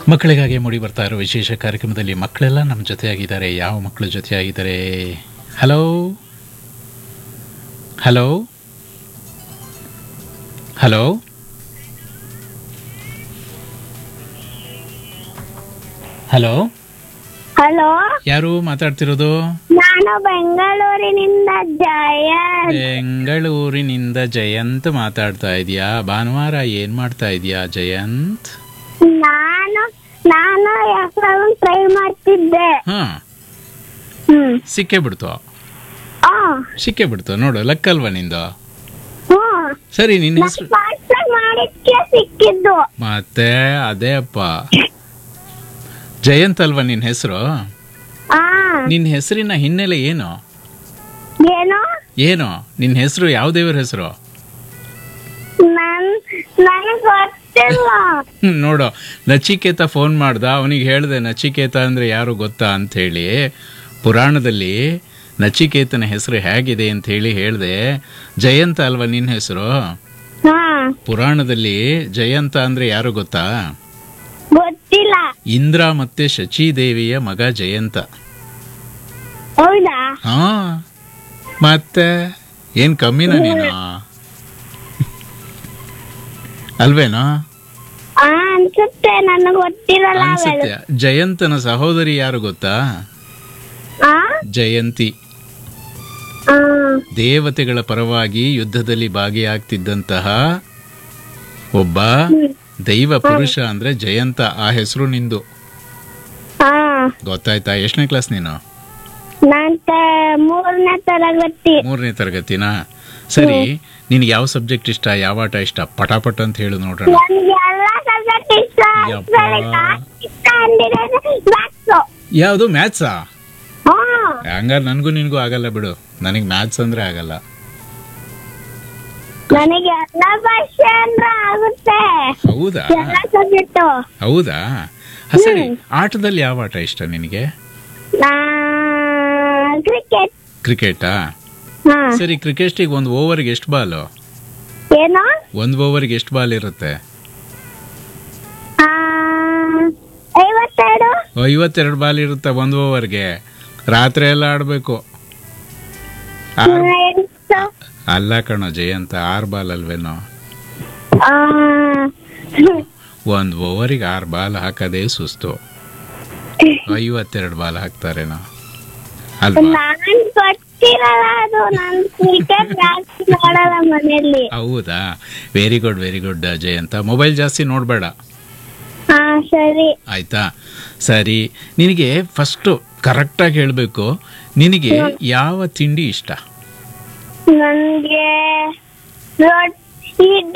ಮಕ್ಕಳಿಗಾಗಿ ಮೂಡಿ ಬರ್ತಾ ಇರೋ ವಿಶೇಷ ಕಾರ್ಯಕ್ರಮದಲ್ಲಿ ಮಕ್ಕಳೆಲ್ಲ ನಮ್ಮ ಜೊತೆಯಾಗಿದ್ದಾರೆ ಯಾವ ಮಕ್ಕಳು ಜೊತೆಯಾಗಿದ್ದಾರೆ hello hello hello hello hello ಯಾರು ಮಾತಾಡ್ತಿರೋದು ನಾನು ಬೆಂಗಳೂರಿನಿಂದ ಜಯ ಬೆಂಗಳೂರಿನಿಂದ ಜಯಂತ್ ಮಾತಾಡ್ತಾ ಇದೀಯಾ ಭಾನುವಾರ ಏನ್ ಮಾಡ್ತಾ ಇದೀಯಾ ಜಯಂತ್ ನಾನು ನಾನು ಹೆಸರನ್ನು ಟ್ರೈ ಮಾಡ್ತಿದ್ದೆ ಹಾ ಹ್ಮ್ ಸಿಕ್ಕೇ ಬಿಡ್ತು ಆ ಸಿಕ್ಕೇ ಬಿಡ್ತು ನೋಡು ಲಕ್ಕಲ್ವಾ ನಿಂದು ಹ್ಮ್ ಸರಿ ನಿನ್ನ ಹೆಸರು ಫಾಸ್ಟ್ ಮಾಡಿದ್ಕೆ ಸಿಕ್ಕಿದ್ದು ಮತ್ತೆ ಅದೇ ಅಪ್ಪ ಜಯಂತ್ ಅಲ್ವಾ ನಿನ್ನ ಹೆಸರು ಆ ನಿನ್ನ ಹೆಸರಿನ ಹಿನ್ನೆಲೆ ಏನು ಏನು ಏನು ನಿನ್ನ ಹೆಸರು ಯಾವ ದೇವರ ಹೆಸರು ನನ್ ನನಗ್ ಗೊತ್ತಿಲ್ಲ ಹ್ಮ್, ನೋಡು ನಚಿಕೇತ ಫೋನ್ ಮಾಡ್ದ ಅವನಿಗೆ ಹೇಳ್ದೆ ನಚಿಕೇತ ಅಂದ್ರೆ ಯಾರು ಗೊತ್ತಾ ಅಂತ ಹೇಳಿ ಪುರಾಣದಲ್ಲಿ ನಚಿಕೇತನ ಹೆಸರು ಹೇಗಿದೆ ಅಂತ ಹೇಳಿ ಹೇಳ್ದೆ ಜಯಂತ ಅಲ್ವಾ ನಿನ್ನ ಹೆಸರು ಹಾ ಪುರಾಣದಲ್ಲಿ ಜಯಂತ ಅಂದ್ರೆ ಯಾರು ಗೊತ್ತಾ ಗೊತ್ತಿಲ್ಲ ಇಂದ್ರ ಮತ್ತೆ ಶಚೀದೇವಿಯ ಮಗ ಜಯಂತ ಹೌದಾ ಹಾ ಮತ್ತೆ ಏನ್ ಕಮ್ಮಿನ ನೀನು ಅಲ್ವೇನೋ ಆ ಅನ್ಸುತ್ತೆ ನನಗ್ ಗೊತ್ತಿರಲ್ಲ ಅನ್ಸುತ್ತೆ ಜಯಂತನ ಸಹೋದರಿ ಯಾರು ಗೊತ್ತಾ ಆ ಜಯಂತಿ ಆ ದೇವತೆಗಳ ಪರವಾಗಿ ಯುದ್ಧದಲ್ಲಿ ಭಾಗಿಯಾಗ್ತಿದ್ದಂತಹ ಒಬ್ಬ ದೈವ ಪುರುಷ ಅಂದ್ರೆ ಜಯಂತ ಆ ಹೆಸರು ನಿಂದು ಆ ಗೊತ್ತಾಯ್ತಾ ಎಷ್ಟನೇ ಕ್ಲಾಸ್ ನೀನು ನಾನ್ ತ- ಮೂರನೇ ತರಗತಿ ಮೂರನೇ ತರಗತಿನಾ ಸರಿ ನಿನ್ಗೆ ಯಾವ ಸಬ್ಜೆಕ್ಟ್ ಇಷ್ಟ ಯಾವ ಆಟ ಇಷ್ಟ ಪಟಾಪಟ್ ಅಂತ ಹೇಳು ನೋಡೋಣ ನನ್ಗೆ ಎಲ್ಲ ಸಬ್ಜೆಕ್ಟ್ ಇಷ್ಟ ಯಪ್ಪ. ನನಗೆ ಇಷ್ಟ ಅಂದಿರೋದು ಮ್ಯಾಥ್ಸು ಯಾವುದು ಮ್ಯಾಥ್ಸಾ ಹ್ಮ್ ಹಂಗಾರೆ ನನಗೂ ನಿನಗೂ ಆಗಲ್ಲ ಬಿಡು ನನಗೆ ಮ್ಯಾಥ್ಸ್ ಅಂದ್ರೆ ಆಗಲ್ಲ ನನಗೆ ಎಲ್ಲ ಭಾಷೆ ಅಂದ್ರೆ ಆಗುತ್ತೆ ಹೌದಾ ಎಲ್ಲ ಸಬ್ಜೆಕ್ಟ್ ಹೌದಾ ಹ, ಸರಿ ಆಟದಲ್ಲಿ ಯಾವ ಆಟ ಇಷ್ಟ ನಿನಗೆ ಕ್ರಿಕೆಟ್ ಕ್ರಿಕೆಟಾ ಹಾ ಸರಿ ಕ್ರಿಕೆಟಿಗೆ ಒಂದು ಓವರ್ಗೆ ಎಷ್ಟು ಬಾಲು ಏನು ಒಂದು ಓವರ್ಗೆ ಎಷ್ಟು ಬಾಲ್ ಇರುತ್ತೆ ಆ, ಐವತ್ತೆರಡು ಐವತ್ತೆರಡು ಬಾಲ್ ಇರುತ್ತೆ ಒಂದು ಓವರ್ಗೆ ರಾತ್ರಿ ಎಲ್ಲ ಆಡಬೇಕು ಆ, ಎಂಟು ಅಲ್ಲ ಕಣೋ ಜಯಂತ ಆರು ಬಾಲ್ ಅಲ್ವೇನೋ ಆ, ಒಂದು ಓವರಿಗೆ ಆರು ಬಾಲ್ ಹಾಕೋದೇ ಸುಸ್ತು ಐವತ್ತೆರಡು ಬಾಲ್ ಹಾಕ್ತಾರೇನೋ ಅಲ್ವಾ ನಾನ್ ಗೊತ್ತಿರಲ್ಲ ಅದು ನಾನು ಕ್ರಿಕೆಟ್ ಜಾಸ್ತಿ ನೋಡಲ್ಲ ಮನೆಯಲ್ಲಿ ಹೌದಾ very good very good Jayanta mobile ಜಾಸ್ತಿ ನೋಡಬೇಡ ಹಾ ಸರಿ ಆಯ್ತಾ ಸರಿ ನಿನಗೆ ಫಸ್ಟು ಕರೆಕ್ಟಾಗಿ ಹೇಳಬೇಕು ನಿನಗೆ ಯಾವ ತಿಂಡಿ ಇಷ್ಟ ನನ್ಗೆ ರೊಟ್ಟಿ